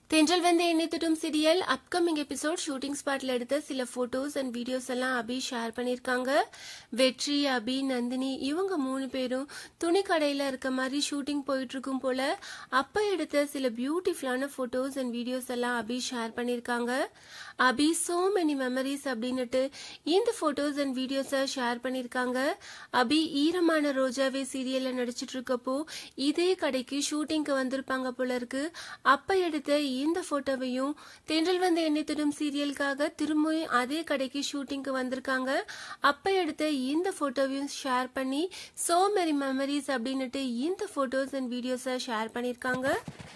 தென்றல் வந்து என்னை திட்டும் சீரியல் அப்கமிங் எபிசோட் ஷூட்டிங் ஸ்பாட்ல எடுத்த சில போட்டோஸ் அண்ட் வீடியோஸ் எல்லாம் அபி ஷேர் பண்ணியிருக்காங்க வெற்றி அபி நந்தினி இவங்க மூணு பேரும் துணி கடையில இருக்க மாதிரி ஷூட்டிங் போயிட்டு இருக்கும் போல அப்ப எடுத்த சில பியூட்டிஃபுல்லான போட்டோஸ் அண்ட் வீடியோஸ் எல்லாம் அபி ஷேர் பண்ணியிருக்காங்க அபி சோ மெனி மெமரிஸ் அப்படின்னுட்டு இந்த போட்டோஸ் அண்ட் வீடியோஸை ஷேர் பண்ணியிருக்காங்க அபி ஈரமான ரோஜாவே சீரியல்ல நடிச்சிட்டு இருக்கப்போ இதே கடைக்கு ஷூட்டிங்க்கு வந்திருப்பாங்க போல இருக்கு அப்ப எடுத்த இந்த போட்டோவையும் தென்றல் வந்து எண்ணெய் திடும் சீரியலுக்காக திரும்பவும் அதே கடைக்கு ஷூட்டிங்க்கு வந்திருக்காங்க அப்ப எடுத்த இந்த போட்டோவையும் ஷேர் பண்ணி சோ மெரி மெமரிஸ் அப்படின்னுட்டு இந்த போட்டோஸ் அண்ட் வீடியோஸை ஷேர் பண்ணியிருக்காங்க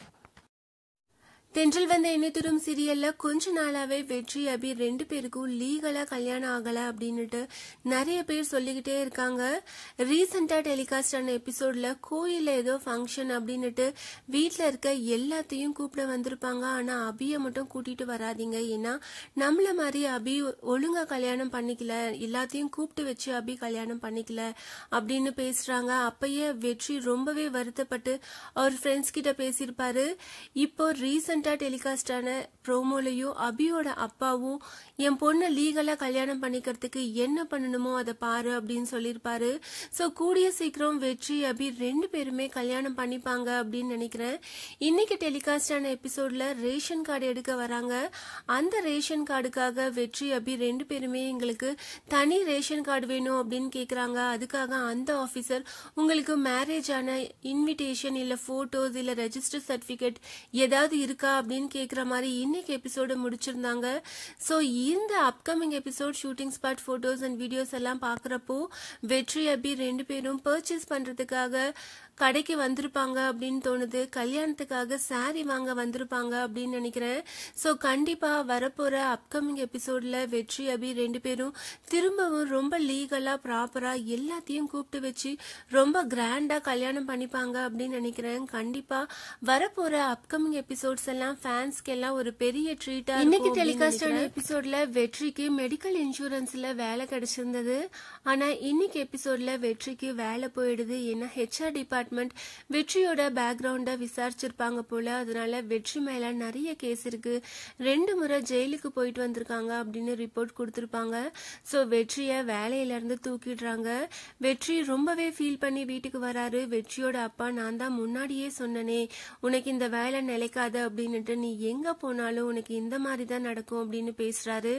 தென்றல் வந்த எண்ணெய் திரும் சீரியல்ல கொஞ்ச நாளாவே வெற்றி அபி ரெண்டு பேருக்கும் லீகலா கல்யாணம் ஆகல அப்படின்னுட்டு நிறைய பேர் சொல்லிக்கிட்டே இருக்காங்க ரீசெண்டா டெலிகாஸ்ட் ஆன எபிசோட்ல கோயில்ல ஏதோ ஃபங்க்ஷன் அப்படின்னுட்டு வீட்ல இருக்க எல்லாத்தையும் கூப்பிட வந்திருப்பாங்க ஆனா அபிய மட்டும் கூட்டிட்டு வராதீங்க ஏன்னா நம்மள மாதிரி அபி ஒழுங்கா கல்யாணம் பண்ணிக்கல எல்லாத்தையும் கூப்பிட்டு வச்சு அபி கல்யாணம் பண்ணிக்கல அப்படின்னு பேசுறாங்க அப்பயே வெற்றி ரொம்பவே வருத்தப்பட்டு அவர் ஃப்ரெண்ட்ஸ் கிட்ட பேசியிருப்பாரு இப்போ ரீசெண்டா டெலிகாஸ்ட் ஆன ப்ரோமோலையும் அபியோட அப்பாவும் என் பொண்ணை லீகலா கல்யாணம் பண்ணிக்கிறதுக்கு என்ன பண்ணணுமோ அதை பாரு அப்படின்னு சொல்லியிருப்பாரு ஸோ கூடிய சீக்கிரம் வெற்றி அபி ரெண்டு பேருமே கல்யாணம் பண்ணிப்பாங்க அப்படின்னு நினைக்கிறேன் இன்னைக்கு டெலிகாஸ்ட் ஆன எபிசோட்ல ரேஷன் கார்டு எடுக்க வராங்க அந்த ரேஷன் கார்டுக்காக வெற்றி அபி ரெண்டு பேருமே எங்களுக்கு தனி ரேஷன் கார்டு வேணும் அப்படின்னு கேக்குறாங்க அதுக்காக அந்த ஆபீசர் உங்களுக்கு மேரேஜ் ஆன இன்விடேஷன் இல்ல போட்டோஸ் இல்ல ரெஜிஸ்டர் சர்டிபிகேட் ஏதாவது இருக்கா அப்படின்னு கேக்குற மாதிரி இன்னைக்கு எபிசோட முடிச்சிருந்தாங்க ஸோ இந்த upcoming episode shooting spot photos and videos எல்லாம் பாக்குறப்போ வெற்றி அபி ரெண்டு பேரும் பர்ச்சேஸ் பண்றதுக்காக கடைக்கு வந்திருப்பாங்க அப்படின்னு தோணுது கல்யாணத்துக்காக சாரி வாங்க வந்திருப்பாங்க அப்படின்னு நினைக்கிறேன் ஸோ கண்டிப்பா வரப்போற அப்கமிங் எபிசோட்ல வெற்றி அபி ரெண்டு பேரும் திரும்பவும் ரொம்ப லீகலா ப்ராப்பரா எல்லாத்தையும் கூப்பிட்டு வச்சு ரொம்ப கிராண்டா கல்யாணம் பண்ணிப்பாங்க அப்படின்னு நினைக்கிறேன் கண்டிப்பா வரப்போற அப்கமிங் எபிசோட்ஸ் எல்லாம் ஃபேன்ஸ்க்கு எல்லாம் ஒரு பெரிய ட்ரீட்டா இன்னைக்கு டெலிகாஸ்ட் ஆன எபிசோட்ல வெற்றிக்கு மெடிக்கல் இன்சூரன்ஸ்ல வேலை கிடைச்சிருந்தது ஆனா இன்னைக்கு எபிசோட்ல வெற்றிக்கு வேலை போயிடுது ஏன்னா ஹெச்ஆர் டிபார்ட்மெண்ட் வெற்றியோட பேக்ரவுண்ட விசாரிச்சிருப்பாங்க போல அதனால வெற்றி மேல நிறைய கேஸ் இருக்கு ரெண்டு முறை ஜெயிலுக்கு போயிட்டு வந்திருக்காங்க அப்படின்னு ரிப்போர்ட் கொடுத்திருப்பாங்க ஸோ வெற்றிய வேலையில இருந்து தூக்கிடுறாங்க வெற்றி ரொம்பவே ஃபீல் பண்ணி வீட்டுக்கு வராரு வெற்றியோட அப்பா நான் தான் முன்னாடியே சொன்னனே உனக்கு இந்த வேலை நிலைக்காது அப்படின்னுட்டு நீ எங்க போனாலும் உனக்கு இந்த மாதிரி தான் நடக்கும் அப்படின்னு பேசுறாரு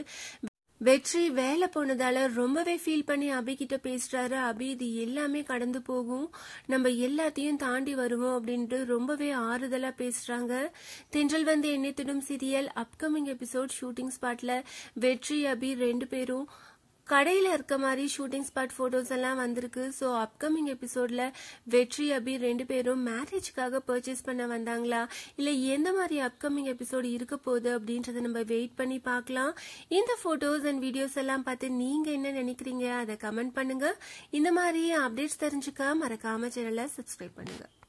வெற்றி வேலை போனதால ரொம்பவே ஃபீல் பண்ணி அபி கிட்ட பேசுறாரு அபி இது எல்லாமே கடந்து போகும் நம்ம எல்லாத்தையும் தாண்டி வருவோம் அப்படின்ட்டு ரொம்பவே ஆறுதலா பேசுறாங்க தென்றல் வந்து எண்ணெத்திடும் சீரியல் அப்கமிங் எபிசோட் ஷூட்டிங் ஸ்பாட்ல வெற்றி அபி ரெண்டு பேரும் கடையில இருக்க மாதிரி ஷூட்டிங் ஸ்பாட் போட்டோஸ் எல்லாம் வந்திருக்கு ஸோ அப்கமிங் எபிசோட்ல வெற்றி அபி ரெண்டு பேரும் மேரேஜ்க்காக பர்ச்சேஸ் பண்ண வந்தாங்களா இல்ல எந்த மாதிரி அப்கமிங் எபிசோடு இருக்க போகுது அப்படின்றத நம்ம வெயிட் பண்ணி பார்க்கலாம் இந்த போட்டோஸ் அண்ட் வீடியோஸ் எல்லாம் பார்த்து நீங்க என்ன நினைக்கிறீங்க அதை கமெண்ட் பண்ணுங்க இந்த மாதிரி அப்டேட்ஸ் தெரிஞ்சுக்க மறக்காம சேனலை சப்ஸ்கிரைப் பண்ணுங்க